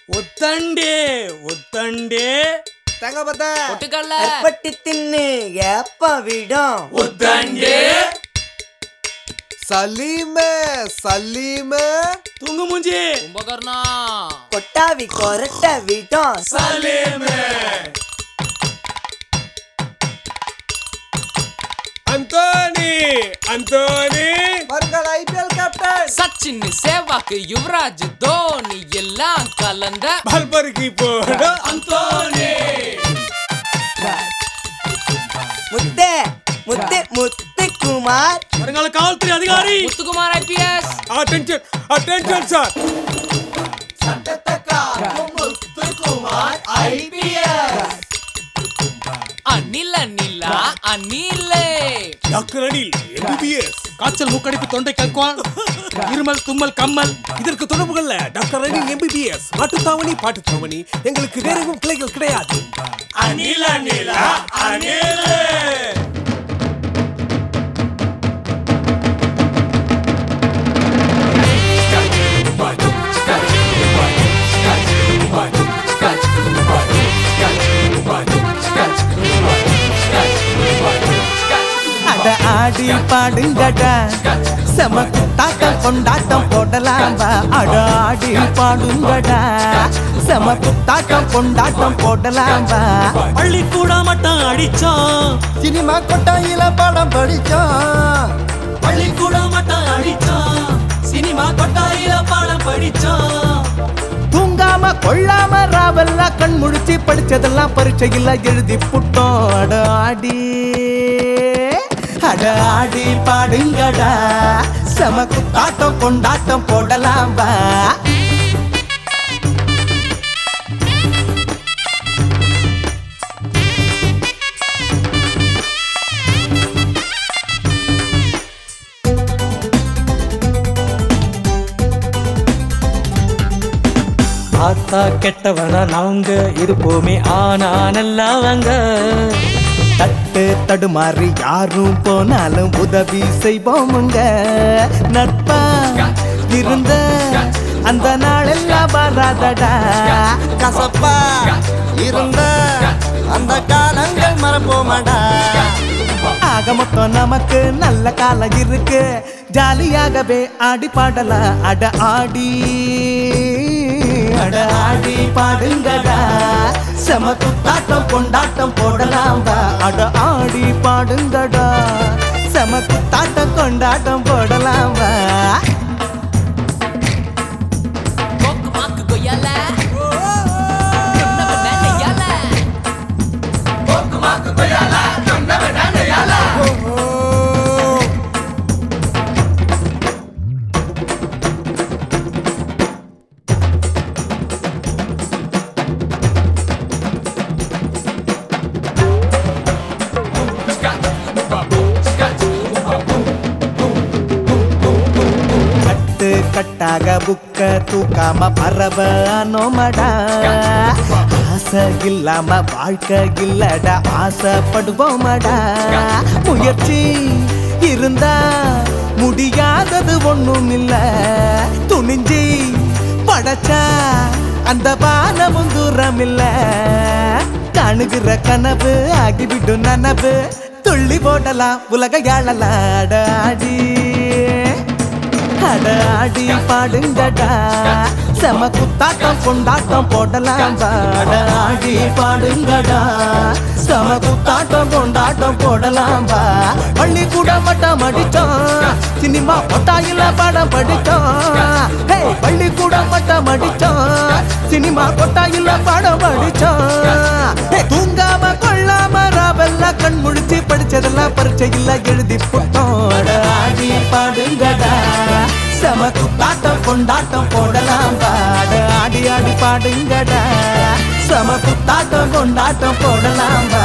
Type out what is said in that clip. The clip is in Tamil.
ஒத்தண்டே ஒத்தண்டே தேங்காய் பத்த பொட்டுக்கல்ல பட்டி தின்னு எப்ப விடும் ஒத்தண்டே சலீமே சலீமே தூங்கு மூஞ்சி கும்பகர்ணா கொட்டாவி கொரட்ட விடும் சலேமே அந்தோனி அந்தோனி வருங்கால ஐபிஎல் கேப்டன் சச்சின் சேவாக்கு யுவராஜ் தோனி எல்லாம் கலந்த பல்பருக்கு போட அந்தோனி முத்தே முத்து முத்து குமார் வருங்கால காவல்துறை அதிகாரி Muthukumar IPS attention attention sir Anil அனிலா அனிலே டாக்டர் அனில் எம்பிபிஎஸ் காய்ச்சல் மூக்கடைப்பு தொண்டை கற்குவான் இருமல் தும்மல் கம்மல் இதற்கு தொடர்புகள்ல டாக்டர் அனில் எம்பிபிஎஸ் மாட்டுத்தாவணி பாட்டுத்தாவணி எங்களுக்கு வேற எதுவும் பிள்ளைகள் கிடையாது அனில் அனிலா அனில் அட ஆடி பாடுங்கடா செம குத்தாட்டம் கொண்டாட்டம் போடலாம் வா அட ஆடி பாடுங்கடா செம குத்தாட்டம் கொண்டாட்டம் போடலாம் வா பள்ளிக்கூட மட்டம் அடிச்சோம் சினிமா கொட்டாயில படம் படிச்சோம் பள்ளிக்கூட மட்டம் அடிச்சோம் சினிமா கொட்டாயில பாடம் படிச்சோம் தூங்காம கொள்ளாம ராவெல்லாம் கண் முழிச்சு படிச்சதெல்லாம் பரீட்சையில் எழுதி புட்டோம் அட ஆடி அட ஆடி பாடுங்கடா செம குத்தாட்டம் கொண்டாட்டம் போடலாம் வா பார்த்தா கெட்டவனா நாங்க இருப்போமே ஆனா நல்லவங்க தட்டு தடுமாறி யாரும் போனாலும் உதவி செய்வோமுங்க நட்பா இருந்த அந்த நாளெல்லாம் வராதடா கசப்பா இருந்த அந்த காலங்கள் மறப்போமாடா ஆக மொத்தம் நமக்கு நல்ல காலம் இருக்கு ஜாலியாகவே ஆடி பாடலாம் அட ஆடி அட ஆடி பாடுங்கடா செம குத்தாட்டம் கொண்டாட்டம் போடலாம் வா. அட ஆடி பாடுங்கடா செம குத்தாட்டம் கொண்டாட்டம் போடலாம் வா கோக்கு மாக்கு கொய்யால சொன்னவன் நெய்யால. கட்டு கட்டாக புக்க தூக்காம பரவ நோமடா ஆசை இல்லாம வாழ்க்கை இல்லடா ஆசைப்படுவோமடா முயற்சி இருந்தா முடியாதது ஒண்ணும் இல்ல துணிஞ்சி படைச்சா அந்த பானமும் தூரம் இல்ல காணுகிற கனவு ஆகிவிடும் நனவு துள்ளி போடலாம் உலக யாழலாடாடி அட ஆடி பாடுங்கடா செம குத்தாட்டம் கொண்டாட்டம் போடலாம் வாட ஆடி பாடுங்கடா செம குத்தாட்டம் கொண்டாட்டம் போடலாம் வா பள்ளிக்கூட மட்டம் அடிச்சோம் சினிமா கொட்டாயில படம் படிச்சோம் ஹே பள்ளிக்கூட மட்டம் அடிச்சோம் சினிமா கொட்டாயில படம் படிச்சோம் ஹே, தூங்காம கொள்ளாம ராவெல்லாம் கண் முழிச்சு படிச்சதெல்லாம் பரீட்சையில் எழுதி புட்டோம் அட ஆடி பாடுங்கடா செம குத்தாட்டம் கொண்டாட்டம் போடலாம் பாட ஆடி ஆடி பாடுங்கடா செம குத்தாட்டம் கொண்டாட்டம் போடலாம் வா.